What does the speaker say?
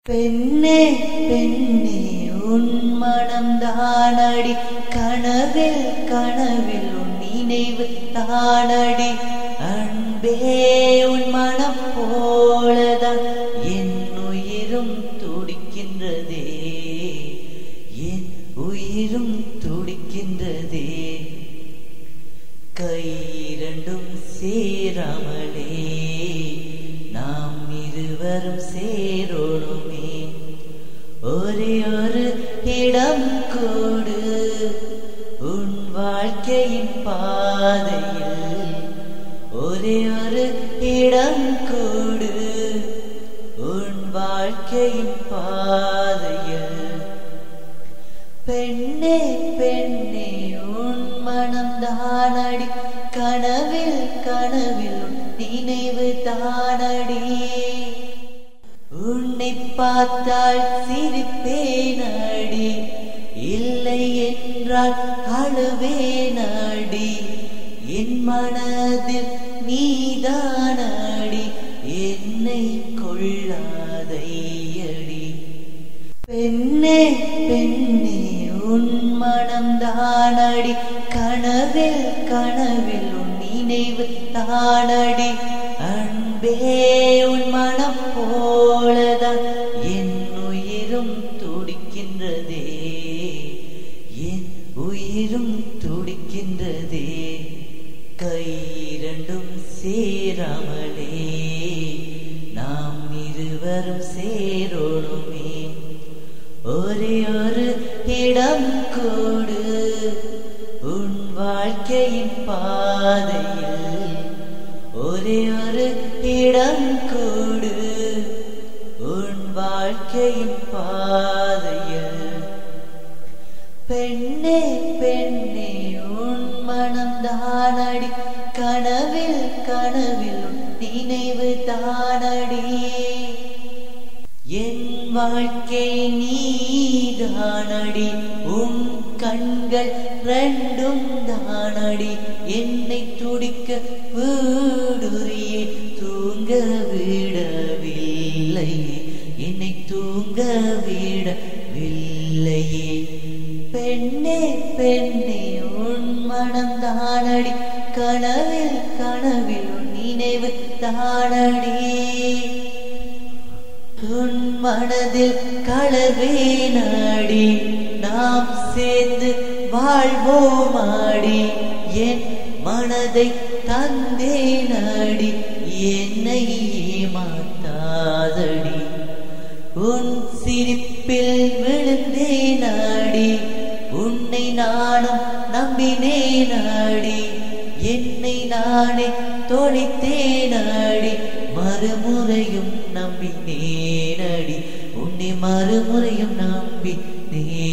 பெண்ணே பெண்ணே உன் மனம் தானடி கனவில் கனவில் உன் நினைவு தானடி அன்பே உன் மனம் போலதான் என் உயிரும் துடிக்கின்றதே என் உயிரும் துடிக்கின்றதே கை இரண்டும் சேராமலே நாம் இருவரும் சேரோணுமே ஒரே ஒரு இடம் கூடு உன் வாழ்க்கையின் பாதையில் ஒரே ஒரு இடம் கூடு உன் வாழ்க்கையின் பாதையில் பெண்ணே பெண்ணே உன் மனம் தானடி கனவில் கனவில் உன் நினைவு தானடி உன்னை பார்த்தால் சிரிப்பேனடி இல்லை என்றால் அழுவேனடி என் மனதில் நீதானடி என்னை கொள்ளாதையடி பெண்ணே பெண்ணே உன் மனம் தானடி கனவில் கனவில் உன் நினைவு தானடி அன்பே உன் மனம் போலதான் என் உயிரும் துடிக்கின்றதே என் உயிரும் துடிக்கின்றதே கை இரண்டும் சேராமலே நாம் இருவரும் சேரோணுமே ஒரே ஒரு இடம் கூடு உன் வாழ்க்கையின் பாதையில் ஒரே ஒரு இடம் கூடு உன் வாழ்க்கையின் பாதையில் பெண்ணே பெண்ணே உன் மனம் தானடி கனவில் கனவில் உன் நினைவு தானடி என் வாழ்க்கை நீதானடி உன் கண்கள் ரெண்டும் தானடி என்னை துடிக்க வீடுரியே தூங்க விடவில்லை என்னை தூங்க விடவில்லையே பெண்ணே பெண்ணே உன் மனம் தானடி கனவில் கனவில் உன் நினைவு தானடி உன் மனதில் களவேனாடி நாம் சேர்ந்து வாழ்வோமாடி என் மனதை தந்தேனாடி என்னை ஏமாத்தாதடி உன் சிரிப்பில் விழுந்தேனாடி உன்னை நானும் நம்பினேனாடி என்னை நானே தொலைத்தேனாடி மறுமுறையும் நம்பினேனடி உன்னை மறுமுறையும் நம்பினேனடி